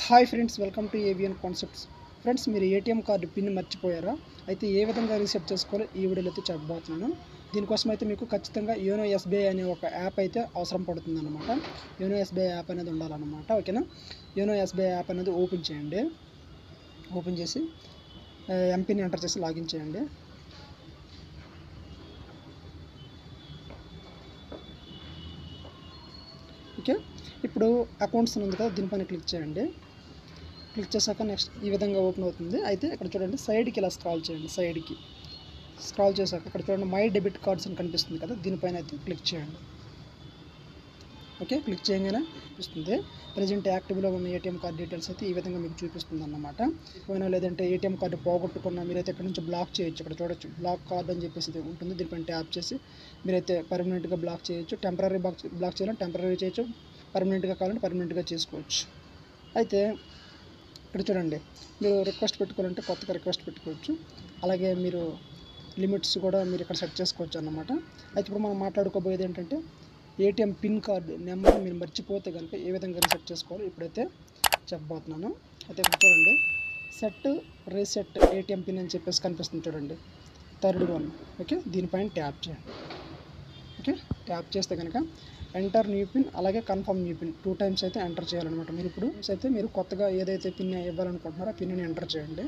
hi friends welcome to AVN concepts friends మీరు ATM card pin మర్చిపోయారా అయితే ఏ విధంగా రీసెట్ చేసుకోవాలో ఈ వీడియోలో అయితే చెప్పబోతున్నాను దీనికోసం అయితే మీకు ఖచ్చితంగా యోనో ఎస్బీఐ అనే ఒక యాప్ అయితే అవసరం పడుతుంది అనమాట యోనో ఎస్బీఐ యాప్ అనేది ఉండాలన్నమాట ఓకేనా యోనో ఎస్బీఐ యాప్ అనేది ఓపెన్ చేయండి ఓపెన్ చేసి ఎంపీని ఎంటర్ చేసి లాగిన్ చేయండి ఓకే ఇప్పుడు అకౌంట్స్ అని ఉంది కదా దీనిపైన క్లిక్ చేయండి క్లిక్ చేశాక నెక్స్ట్ ఈ విధంగా ఓపెన్ అవుతుంది అయితే ఇక్కడ చూడండి సైడ్కి ఇలా స్క్రాల్ చేయండి సైడ్కి స్క్రాల్ చేశాక ఇక్కడ చూడండి మై డెబిట్ కార్డ్స్ అని కనిపిస్తుంది కదా దీనిపైన అయితే క్లిక్ చేయండి ఓకే క్లిక్ చేయగానే చూపిస్తుంది ప్రజెంట్ యాక్టివ్లో ఉన్న ఏటీఎం కార్డ్ డీటెయిల్స్ అయితే ఈ విధంగా మీకు చూపిస్తుంది అన్నమాట పోయినా లేదంటే ఏటీఎం కార్డు పోగొట్టుకున్నా మీరైతే ఇక్కడ నుంచి బ్లాక్ చేయొచ్చు ఇక్కడ చూడొచ్చు బ్లాక్ కార్డ్ అని చెప్పేసి ఇది ఉంటుంది దీనిపైన ట్యాప్ చేసి మీరైతే పర్మనెంట్గా బ్లాక్ చేయొచ్చు టెంపరీ బ్లాక్ బ్లాక్ చేయాలని టెంపరీ చేయొచ్చు పర్మనెంట్గా కావాలంటే పర్మనెంట్గా చేసుకోవచ్చు అయితే ఇక్కడ చూడండి మీరు రిక్వెస్ట్ పెట్టుకోవాలంటే కొత్తగా రిక్వెస్ట్ పెట్టుకోవచ్చు అలాగే మీరు లిమిట్స్ కూడా మీరు ఇక్కడ సెట్ చేసుకోవచ్చు అన్నమాట అయితే ఇప్పుడు మనం మాట్లాడుకోబోయేది ఏంటంటే ఏటీఎం పిన్ కార్డు నెంబర్ మీరు మర్చిపోతే కనుక ఏ విధంగా రీసెట్ చేసుకోవాలో ఇప్పుడైతే చెప్పబోతున్నాను అయితే ఇక్కడ చూడండి సెట్ రీసెట్ ఏటీఎం పిన్ అని చెప్పేసి కనిపిస్తుంది చూడండి థర్డ్ వన్ ఓకే దీనిపైన ట్యాప్ చేయండి ఓకే ట్యాప్ చేస్తే కనుక ఎంటర్ న్యూ పిన్ అలాగే confirm new pin two times అయితే ఎంటర్ చేయాలన్నమాట మీరు ఇప్పుడు అయితే మీరు కొత్తగా ఏదైతే పిన్ ఇవ్వాలనుకుంటున్నారో ఆ పిన్ని ఎంటర్ చేయండి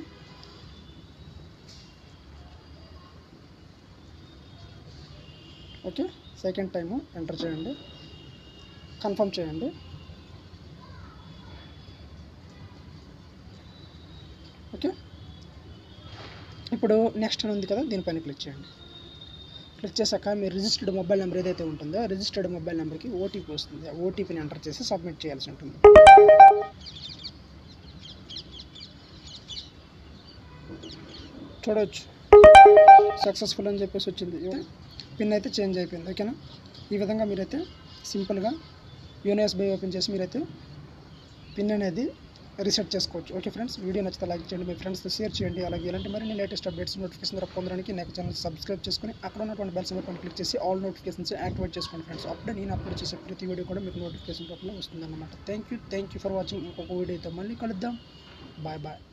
ఓకే సెకండ్ టైము ఎంటర్ చేయండి కన్ఫర్మ్ చేయండి ఓకే ఇప్పుడు నెక్స్ట్ అని ఉంది కదా దీనిపైన క్లిక్ చేయండి క్లిక్ చేశాక మీ రిజిస్టర్డ్ మొబైల్ నెంబర్ ఏదైతే ఉంటుందో రిజిస్టర్డ్ మొబైల్ నెంబర్కి ఓటీపీ వస్తుంది ఆ ఓటీపీని ఎంటర్ చేసి సబ్మిట్ చేయాల్సి ఉంటుంది చూడవచ్చు సక్సెస్ఫుల్ అని చెప్పేసి వచ్చింది పిన్ అయితే చేంజ్ అయిపోయింది ఓకేనా ఈ విధంగా మీరైతే సింపుల్గా యూనిఎస్ బై ఓపెన్ చేసి మీరైతే పిన్ అనేది రీసెట్ చేసుకోవచ్చు ఓకే ఫ్రెండ్స్ వీడియో నచ్చితే లైక్ చేయండి మీ ఫ్రెండ్స్తో షేర్ చేయండి అలాగే ఇలాంటి మరిన్ని లేటెస్ట్ అప్డేట్స్ నోటిఫికేషన్ ద్వారా పొందడానికి నెక్స్ట్ ఛానల్ సబ్స్క్రైబ్ చేసుకొని అక్కడ ఉన్నటువంటి బెల్ సింబల్ పైన క్లిక్ చేసి ఆల్ నోటిఫికేషన్స్ యాక్టివేట్ చేసుకోండి ఫ్రెండ్స్ అప్పుడే నేను అప్లోడ్ చేసే ప్రతి వీడియో కూడా మీకు నోటిఫికేషన్ రూపంలో వస్తుందన్నమాట thank you thank you for watching ఇంకొక వీడియోతో మళ్ళీ కలుద్దాం బాయ్ బాయ్